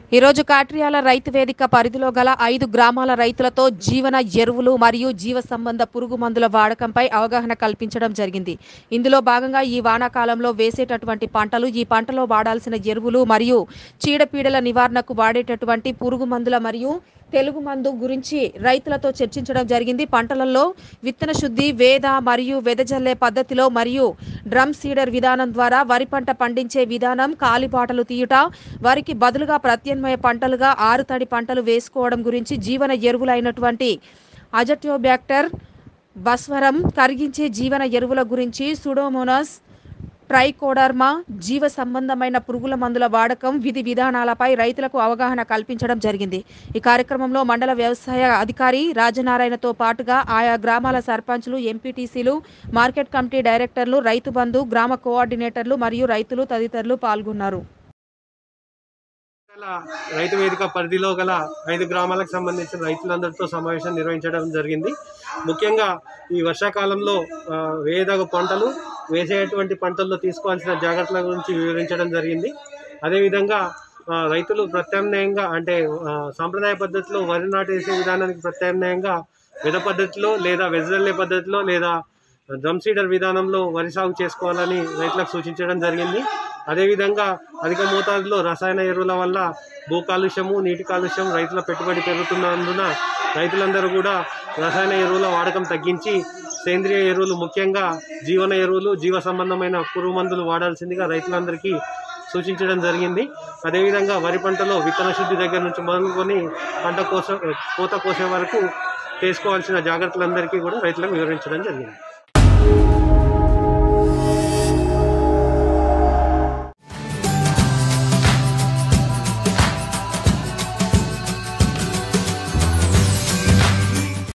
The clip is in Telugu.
ఈరోజు కాట్రియాల రైతు వేదిక పరిధిలో గల ఐదు గ్రామాల రైతులతో జీవన ఎరువులు మరియు జీవ సంబంధ పురుగు మందుల వాడకంపై అవగాహన కల్పించడం జరిగింది ఇందులో భాగంగా ఈ వానాకాలంలో వేసేటటువంటి పంటలు ఈ పంటలో వాడాల్సిన ఎరువులు మరియు చీడపీడల నివారణకు వాడేటటువంటి పురుగు మందుల మరియు తెలుగు మందు గురించి రైతులతో చర్చించడం జరిగింది పంటలలో విత్తన శుద్ధి వేద మరియు వెదజల్లే పద్ధతిలో మరియు డ్రమ్ సీడర్ విధానం ద్వారా వరి పంట పండించే విధానం కాలిబాటలు తీయుట వారికి బదులుగా ప్రత్యామ్నాయ పంటలుగా ఆరుతడి పంటలు వేసుకోవడం గురించి జీవన ఎరువులైనటువంటి అజట్యోబ్యాక్టర్ బస్వరం కరిగించే జీవన ఎరువుల గురించి సుడోమోనస్ ట్రైకోడర్మా జీవ సంబంధమైన పురుగుల మందుల వాడకం విధి విధానాలపై రైతులకు అవగాహన కల్పించడం జరిగింది ఈ కార్యక్రమంలో మండల వ్యవసాయ అధికారి రాజనారాయణతో పాటుగా ఆయా గ్రామాల సర్పంచ్లు ఎంపీటీసీలు మార్కెట్ కమిటీ డైరెక్టర్లు రైతు బంధు గ్రామ కోఆర్డినేటర్లు మరియు రైతులు తదితరులు పాల్గొన్నారు గల రైతు వేదిక పరిధిలో గల ఐదు గ్రామాలకు సంబంధించిన రైతులందరితో సమావేశం నిర్వహించడం జరిగింది ముఖ్యంగా ఈ వర్షాకాలంలో ఆ, వేయదగ పంటలు వేసేటువంటి పంటల్లో తీసుకోవాల్సిన జాగ్రత్తల గురించి వివరించడం జరిగింది అదేవిధంగా ఆ, రైతులు ప్రత్యామ్నాయంగా అంటే ఆ, సాంప్రదాయ పద్ధతిలో వరి నాటేసే విధానానికి ప్రత్యామ్నాయంగా విధ పద్ధతిలో లేదా వెజల్లే పద్ధతిలో లేదా డ్రమ్ సీడర్ విధానంలో వరి సాగు చేసుకోవాలని రైతులకు సూచించడం జరిగింది అదేవిధంగా అధిక మోతాదులో రసాయన ఎరువుల వల్ల భూ కాలుష్యము నీటి కాలుష్యం రైతుల పెట్టుబడి పెరుగుతున్నందున రైతులందరూ కూడా రసాయన ఎరువుల వాడకం తగ్గించి సేంద్రియ ఎరువులు ముఖ్యంగా జీవన ఎరువులు జీవ సంబంధమైన పురుగు మందులు వాడాల్సిందిగా రైతులందరికీ సూచించడం జరిగింది అదేవిధంగా వరి పంటలో విత్తన శుద్ధి దగ్గర నుంచి మొదలుకొని పంట కోస కోత కోసే వరకు తీసుకోవాల్సిన జాగ్రత్తలందరికీ కూడా రైతులకు వివరించడం జరిగింది